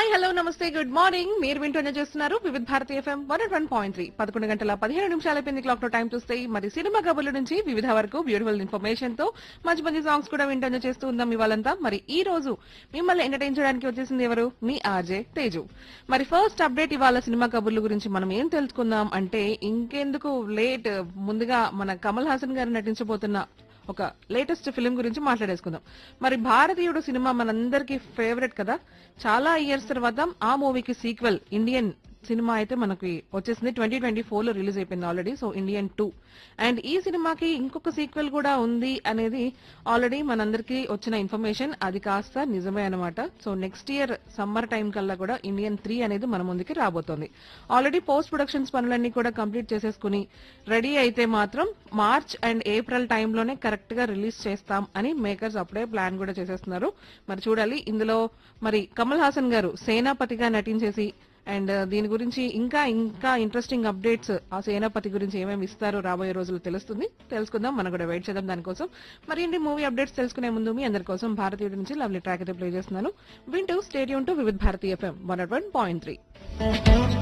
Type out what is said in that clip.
hello నమస్తే good morning మీరు వింటూనే చేస్తున్నారు Vividh Bharati FM one one point three పదకొండు గంటల పదిహేను నిమిషాలు అయిపోయింది క్లాక్ లో టైం చూస్తే మరి సినిమా కబుర్ల నుంచి వివిధ వరకు బ్యూటిఫుల్ ఇన్ఫర్మేషన్ తో మంచి మంచి సాంగ్స్ కూడా వింటూనే చేస్తూ ఉందాం ఇవాళంతా మరి ఈ రోజు మిమ్మల్ని ఎంటర్టైన్ చేయడానికి వచ్చేసింది ఎవరు మీ ఆర్జే తేజు మరి ఫస్ట్ అప్డేట్ ఇవాళ సినిమా కబుర్ల గురించి మనం ఏం తెలుసుకుందాం అంటే ఇంకెందుకు లేట్ ముందుగా మన కమల్ హాసన్ గారు నటించబోతున్న ఒక లేటెస్ట్ ఫిలిం గురించి మాట్లాడేసుకుందాం మరి భారతీయుడు సినిమా మనందరికి ఫేవరెట్ కదా చాలా ఇయర్స్ తర్వాత ఆ మూవీకి సీక్వెల్ ఇండియన్ సినిమా అయితే మనకి వచ్చేసింది ట్వంటీ ట్వంటీ ఫోర్ లో రిలీజ్ అయిపోయింది already so Indian two and ఈ సినిమాకి ఇంకొక సీక్వెల్ కూడా ఉంది అనేది ఆల్రెడీ మనందరికి వచ్చిన ఇన్ఫర్మేషన్ అది కాస్త నిజమే అనమాట so next year summer time కల్లా కూడా ఇండియన్ త్రీ అనేది మన ముందుకి రాబోతోంది ఆల్రెడీ పోస్ట్ ప్రొడక్షన్స్ పనులన్నీ కూడా కంప్లీట్ చేసేసుకుని రెడీ అయితే మాత్రం మార్చ్ అండ్ ఏప్రిల్ టైంలోనే కరెక్ట్ గా రిలీజ్ చేస్తాం అని మేకర్స్ అప్పుడే ప్లాన్ కూడా చేసేస్తున్నారు మరి చూడాలి ఇందులో మరి కమల్ హాసన్ గారు సేనాపతిగా నటించేసి అండ్ దీని గురించి ఇంకా ఇంకా ఇంట్రెస్టింగ్ అప్డేట్స్ ఆ సేనాపతి గురించి ఏమేమి ఇస్తారో రాబోయే రోజుల్లో తెలుస్తుంది తెలుసుకుందాం మనం కూడా వెయిట్ చేద్దాం దానికోసం మరి ఏంటి మూవీ అప్డేట్స్ తెలుసుకునే ముందు మీ అందరి కోసం భారతీయుడి నుంచి లవ్లీ ట్రాక్ అయితే ప్లే చేస్తున్నాను వింటూ stadium to Vividh Bharati FM one point three